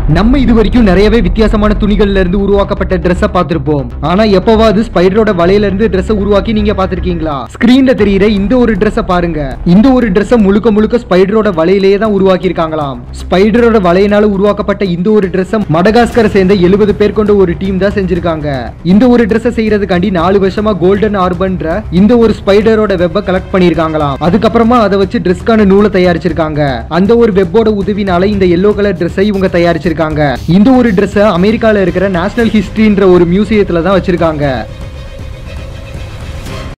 நம்ம இது வரைக்கும் நிறையவே வித்தியாசமான துணிகள்ல இருந்து உருவாக்கப்பட்ட ட்ரெஸ்ஸை பார்த்திருப்போம் ஆனா எப்பவாவது ஸ்பைடரோட வலையில இருந்து ட்ரெஸ்ஸை உருவாக்கி நீங்க பார்த்திருக்கீங்களா ஸ்கிரீன்ல தெரியுற இந்த ஒரு ட்ரெஸ்ஸை பாருங்க இந்த ஒரு ட்ரெஸ்ஸை முழுக்க முழுக்க ஸ்பைடரோட வலையிலேயே தான் உருவாக்கி இருக்காங்களாம் ஸ்பைடரோட வலையினால உருவாக்கப்பட்ட இந்த ஒரு ட்ரெஸ்ஸை மடகாஸ்கரை சேர்ந்த எழுபது பேர் கொண்ட ஒரு டீம் தான் செஞ்சிருக்காங்க இந்த ஒரு ட்ரெஸ்ஸை செய்யறதுக்காண்டி நாலு வருஷமா கோல்டன் ஆர்பன்ற இந்த ஒரு ஸ்பைடரோட வெப்பை கலெக்ட் பண்ணிருக்காங்களாம் அதுக்கப்புறமா அதை வச்சு ட்ரெஸ்க்கான நூலை தயாரிச்சிருக்காங்க அந்த ஒரு வெப்போட உதவினால இந்த எல்லோ கலர் ட்ரெஸ்ஸை இவங்க தயாரிச்சிருக்காங்க இந்த ஒரு ட்ரெஸ்ஸை அமெரிக்கால இருக்கிற நேஷனல் ஹிஸ்டரின்ற ஒரு மியூசியத்துல தான் வச்சிருக்காங்க